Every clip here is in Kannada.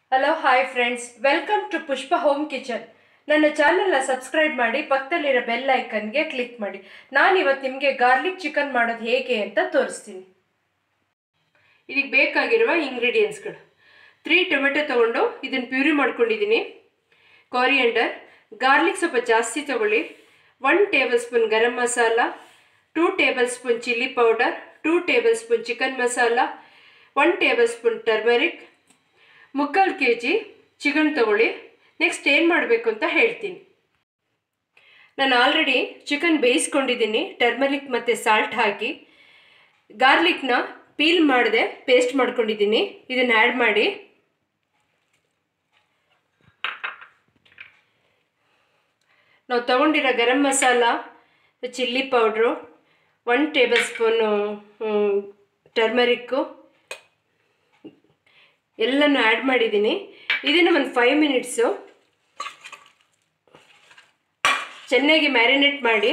hello hi friends welcome to Pushpa home kitchen ನನ್ನ ಚಾನಲ್ನ ಸಬ್ಸ್ಕ್ರೈಬ್ ಮಾಡಿ ಪಕ್ಕದಲ್ಲಿರೋ ಬೆಲ್ ಐಕನ್ಗೆ ಕ್ಲಿಕ್ ಮಾಡಿ ನಾನು ಇವತ್ತು ನಿಮಗೆ ಗಾರ್ಲಿಕ್ ಚಿಕನ್ ಮಾಡೋದು ಹೇಗೆ ಅಂತ ತೋರಿಸ್ತೀನಿ ಇದಕ್ಕೆ ಬೇಕಾಗಿರುವ ಇಂಗ್ರೀಡಿಯೆಂಟ್ಸ್ಗಳು ತ್ರೀ ಟೊಮೆಟೊ ತೊಗೊಂಡು ಇದನ್ನು ಪ್ಯೂರಿ ಮಾಡ್ಕೊಂಡಿದ್ದೀನಿ ಕಾರಿಯಂಡರ್ ಗಾರ್ಲಿಕ್ ಸ್ವಲ್ಪ ಜಾಸ್ತಿ ತಗೊಳ್ಳಿ one tablespoon garam masala two tablespoon chilli powder two tablespoon chicken masala one tablespoon turmeric ಮುಕ್ಕಾಲು ಕೆ ಜಿ ಚಿಕನ್ ತಗೊಳ್ಳಿ ನೆಕ್ಸ್ಟ್ ಏನು ಮಾಡಬೇಕು ಅಂತ ಹೇಳ್ತೀನಿ ನಾನು ಆಲ್ರೆಡಿ ಚಿಕನ್ ಬೇಯಿಸ್ಕೊಂಡಿದ್ದೀನಿ ಟರ್ಮರಿಕ್ ಮತ್ತು ಸಾಲ್ಟ್ ಹಾಕಿ ಗಾರ್ಲಿಕ್ನ ಪೀಲ್ ಮಾಡದೆ ಪೇಸ್ಟ್ ಮಾಡ್ಕೊಂಡಿದ್ದೀನಿ ಇದನ್ನು ಆ್ಯಡ್ ಮಾಡಿ ನಾವು ತಗೊಂಡಿರೋ garam masala chilli powder one tablespoon turmeric ಎಲ್ಲನೂ ಆ್ಯಡ್ ಮಾಡಿದ್ದೀನಿ ಇದನ್ನು ಒಂದು ಫೈವ್ ಮಿನಿಟ್ಸು ಚೆನ್ನಾಗಿ ಮ್ಯಾರಿನೇಟ್ ಮಾಡಿ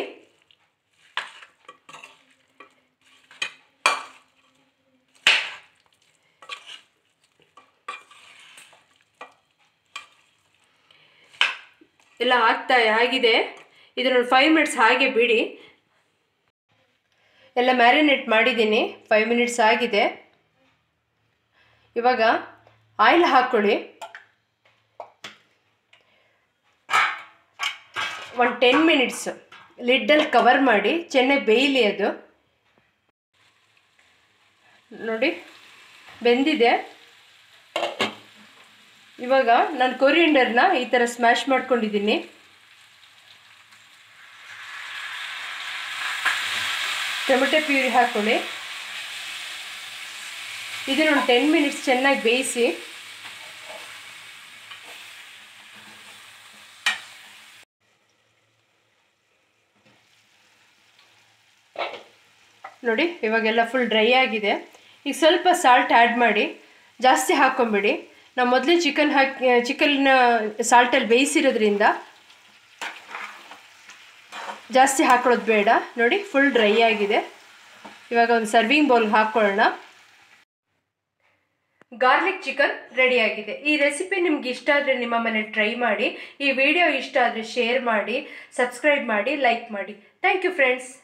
ಎಲ್ಲ ಆಗ್ತಾ ಆಗಿದೆ ಇದನ್ನೊಂದು ಫೈವ್ ಮಿನಿಟ್ಸ್ ಹಾಗೆ ಬಿಡಿ ಎಲ್ಲ ಮ್ಯಾರಿನೇಟ್ ಮಾಡಿದ್ದೀನಿ ಫೈವ್ ಮಿನಿಟ್ಸ್ ಆಗಿದೆ ಇವಾಗ ಆಯಿಲ್ ಹಾಕ್ಕೊಳ್ಳಿ ಒಂದು ಟೆನ್ ಮಿನಿಟ್ಸ್ ಲಿಡ್ಡಲ್ಲಿ ಕವರ್ ಮಾಡಿ ಚೆನ್ನಾಗಿ ಬೇಯಲಿ ಅದು ನೋಡಿ ಬೆಂದಿದೆ ಇವಾಗ ನಾನು ಕೊರಿಯಂಡರ್ನ ಈ ಥರ ಸ್ಮ್ಯಾಶ್ ಮಾಡ್ಕೊಂಡಿದ್ದೀನಿ ಟೊಮೆಟೊ ಪ್ಯೂರಿ ಹಾಕ್ಕೊಳ್ಳಿ ಇದನ್ನು ಒಂದು ಟೆನ್ ಮಿನಿಟ್ಸ್ ಚೆನ್ನಾಗಿ ಬೇಯಿಸಿ ನೋಡಿ ಇವಾಗೆಲ್ಲ ಫುಲ್ ಡ್ರೈ ಆಗಿದೆ ಈಗ ಸ್ವಲ್ಪ ಸಾಲ್ಟ್ ಆ್ಯಡ್ ಮಾಡಿ ಜಾಸ್ತಿ ಹಾಕ್ಕೊಂಬಿಡಿ ನಾವು ಮೊದಲೇ ಚಿಕನ್ ಹಾಕಿ ಚಿಕನ್ನ ಸಾಲ್ಟಲ್ಲಿ ಬೇಯಿಸಿರೋದ್ರಿಂದ ಜಾಸ್ತಿ ಹಾಕೊಳ್ಳೋದು ಬೇಡ ನೋಡಿ ಫುಲ್ ಡ್ರೈ ಆಗಿದೆ ಇವಾಗ ಒಂದು ಸರ್ವಿಂಗ್ ಬೌಲ್ಗೆ ಹಾಕ್ಕೊಳ್ಳೋಣ ಗಾರ್ಲಿಕ್ ಚಿಕನ್ ರೆಡಿ ಆಗಿದೆ ಈ ರೆಸಿಪಿ ನಿಮ್ಗೆ ಇಷ್ಟ ಆದರೆ ನಿಮ್ಮ ಮನೇಲಿ ಟ್ರೈ ಮಾಡಿ ಈ ವಿಡಿಯೋ ಇಷ್ಟ ಆದರೆ ಶೇರ್ ಮಾಡಿ ಸಬ್ಸ್ಕ್ರೈಬ್ ಮಾಡಿ ಲೈಕ್ ಮಾಡಿ ಥ್ಯಾಂಕ್ ಯು ಫ್ರೆಂಡ್ಸ್